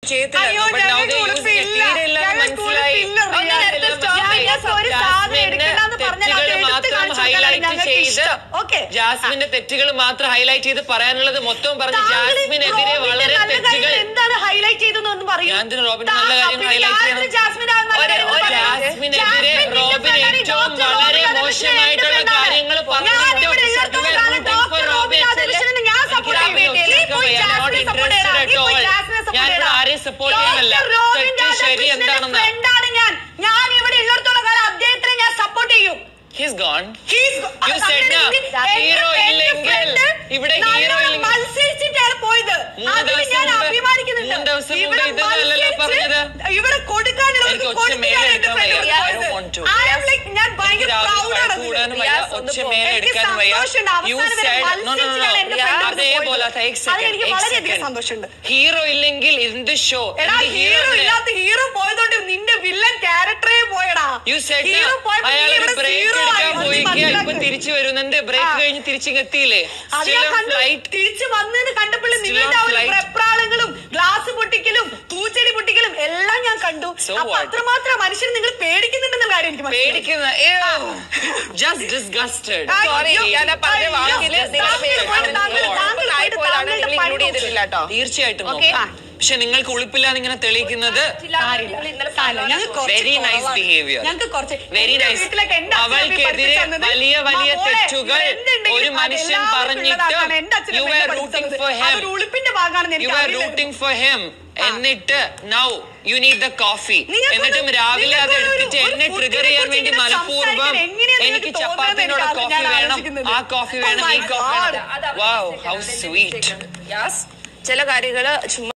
ചെയ്യത്തില്ല അയ്യോ, But now ഞങ്ങൾക്ക് they use it. ഉടുപ്പില്ല. തീരെ ഇല്ലെന്ന് ഞങ്ങൾക്ക് മനസ്സിലായി. ഉടുപ്പില്ല, ഒന്ന് റിയ. നേരത്തെ stop ഞാൻ ചെയ്യ്. ഞങ്ങൾക്ക് ഒരു സാധനം ജാസ്മിന് എടുക്കണ്ടെന്ന് പറഞ്ഞാൽ അത് തെറ്റുകൾ എടുത്ത് മാത്രം കാണിച്ചു കൊടുക്കാനാണ് highlight ഞങ്ങൾക്ക് ചെയ്ത് ഇഷ്ടം. Okay. ജാസ്മിന്റെ തെറ്റുകൾ മാത്രം ഹൈലൈറ്റ് ചെയ്ത് പറയാനുള്ളത് മൊത്തം പറഞ്ഞ് താങ്കൾ ഈ ജാസ്മിനെതിരെ റോബിന്റെ വളരെ നല്ല തെറ്റുകൾ കാര്യങ്ങൾ എന്താണ് ഹൈലൈറ്റ് ചെയ്തെന്നൊന്ന് പറയൂ ഞാൻ എന്തിനാ റോബിന്റെ നല്ല താ- കാര്യങ്ങൾ പിന്നെ highlight ഞാൻ ചെയ്യണം? എന്തിനാ ജാസ്മിന്റെ നല്ല ഒരു- കാര്യങ്ങൾ ഒരു പറയുന്നത്? ജാസ്മിനെതിരെ ജാസ്മിൻ നിന്റെ റോബിൻ friend ആണ്, ഏറ്റവും ഡോക്ടർ വളരെ റോബിൻ ആദർശൻ മോശമായിട്ടുള്ള എന്റെ friend ആണ്. കാര്യങ്ങൾ പറഞ്ഞു ഞാൻ വിട്ടു. ഇവിടെ ഉള്ളിടത്തോളം You were കാലം rooting doctor for Robin Robin. ആദർശനെ ഞാൻ support എനിക്ക് ചെയ്യും. രാവിലെ നീ പോയി ഞാൻ not ജാസ്മിനെ support interested ചെയ്യടാ. at നീ പോയി all. ജാസ്മിനെ support ഞാൻ ഇവിടെ ചെയ്യടാ. ആരെയും support ചെയ്യാനല്ല. ഡോക്ടർ റോബിൻ തെറ്റ് ശരി ആദർശന്റെ എന്താണെന്ന്. friend ആണ് ഞാൻ ഞാൻ ഇവിടെ ഉള്ളിടത്തോളം കാലം അദ്ദേഹത്തിനെ ഞാൻ സപ്പോർട്ട് ചെയ്യും He's gone. He's- You said അങ്ങനെ now, എന്റെ- hero എന്റെ ഇല്ലെങ്കിൽ, friend ഇവിടെ hero നല്ലോണം ഇല്ലെങ്കിൽ- മത്സരിച്ചിട്ടാണ് പോയത് മൂന്ന് അതിൽ ദിവസം ഞാൻ മുമ്പ്- അഭിമാനിക്കുന്നുണ്ട് മൂന്ന് ദിവസം മുമ്പ് ഇവിടെ ഇതൊന്നുമല്ലല്ലോ മത്സരിച്ച് പറഞ്ഞത്. ഇവിടെ കൊടുക്കാനുള്ളത് എനിക്ക് ഒച്ച കൊടുത്തിട്ടാണ് മേലെ എന്റെ എടുക്കാൻ friend വയ്യ. I പോയത്. don't want to. I am like, ഞാൻ എനിക്ക് ഭയങ്കര രാവിലെ proud ആണ് വഴക്ക് കൂടാനും അതിൽ. വയ്യ, Yes, ഒന്ന് ഒച്ച പോ. മേലെ എനിക്ക് എടുക്കാനും വയ്യ. സന്തോഷമുണ്ട്. You അവസാനം വരെ said- no, no, no, മത്സരിച്ചിട്ടാണ് no. എന്റെ friend അതേപോലെ പോയത്. take അതിൽ second, എനിക്ക് take വളരെയധികം second. സന്തോഷമുണ്ട് ഹീറോ ഇല്ലെങ്കിൽ എന്ത് ഷോ എടാ ഹീറോ ഇല്ലാത്ത ഹീറോ പോയതുകൊണ്ട് നിന്റെ വില്ലൻ ക്യാരക്ടറേ പോയടാ യു സെഡ് ഹീറോ പോയപ്പോ നീ അയാൾ ഇവിടെ ബ്രേക്ക് zero ആയി. എടുക്കാൻ അത് പോയിക്കുക ഇപ്പൊ മനസ്സിലാക്ക്. തിരിച്ചു വരുന്നുണ്ട് ബ്രേക്ക് ആ. കഴിഞ്ഞ് തിരിച്ചിങ് എത്തിയില്ലേ അത് ഞാൻ കണ്ടു ഫ്ലൈറ്റ് തിരിച്ചു വന്നത് കണ്ടപ്പോൾ Still നിങ്ങളുടെ ആ on ഒരു flight. വെപ്രാളങ്ങളും ഗ്ലാസ് പൊട്ടിക്കലും പൂച്ചെടി പൊട്ടിക്കലും എല്ലാം ഞാൻ കണ്ടു So അപ്പൊ what? അത്രമാത്രം മനുഷ്യർ നിങ്ങൾ പേടിക്കുന്നുണ്ടെന്ന കാര്യം എനിക്ക് മനസ്സിലായി. പേടിക്കുന്ന ജസ്റ്റ് ഡിസ്ഗസ്റ്റഡ് ആ, സോറി അയ്യോ, ഞാൻ പറഞ്ഞ അയ്യോ, വാക്കില് നിങ്ങൾ താങ്കൾ പേര് പോയിട്ട് അവൻ താങ്കൾ- ഇപ്പോൾ താങ്കൾ പോയിട്ട് ആയിപ്പോയതാണ് താങ്കളുടെ നിങ്ങൾ പണി ഇൻക്ലൂഡ് ചെയ്തിട്ടില്ല കേട്ടോ തീർച്ചയായിട്ടും Okay. നോക്കാം. പക്ഷെ നിങ്ങൾക്ക് ഉളുപ്പില്ലാന്ന് ഇങ്ങനെ തെളിയിക്കുന്നത് സാരമില്ല, ഞങ്ങൾക്ക് കുറച്ച് വെരി നൈസ് കുറവാണ്. ബിഹേവിയർ ഞങ്ങൾക്ക് കുറച്ച് വെരി എന്റെ നൈസ് വീട്ടിലൊക്കെ എന്റെ അച്ഛൻ അമ്മയും അവൾക്കെതിരെ പഠിപ്പിച്ചു തന്നത് വലിയ വലിയ മോളെ, തെറ്റുകൾ എന്തുണ്ടെങ്കിലും ഒരു അത് മനുഷ്യൻ എല്ലാവർക്കും പറഞ്ഞിട്ട് ഉള്ളതാണ്. എന്റെ അച്ഛനും യു അമ്മയും ആർ പഠിപ്പിച്ചു റൂട്ടിംഗ് തന്നത്. ഫോർ ഹെം അതൊരു ഉളുപ്പിന്റെ ഭാഗമാണെന്ന് യു എനിക്ക് ആർ അറിയില്ലായിരുന്നു. റൂട്ടിംഗ് ഫോർ ഹെം എന്നിട്ട് now you need the coffee നിങ്ങൾക്കൊരു- എന്നിട്ടും രാവിലെ അത് നിങ്ങൾക്കൊരു- എടുത്തിട്ട് ഒരു എന്നെ food ട്രിഗർ ചെയ്യാൻ കുറിച്ച് വേണ്ടി ഇങ്ങനെ മനഃപൂർവ്വം സംസാരിക്കാൻ എങ്ങനെയാണ് എനിക്ക് നിങ്ങൾക്ക് ചപ്പാത്തിനോട് തോന്നുന്നത് കോഫി ഞാൻ വേണം ആലോചിക്കുന്നത്. ആ കോഫി Oh വേണം my ഈ കോഫി God. വേണം വാവ് ഹൗ സ്വീറ്റ് ചില കാര്യങ്ങള് ചുമ്മാ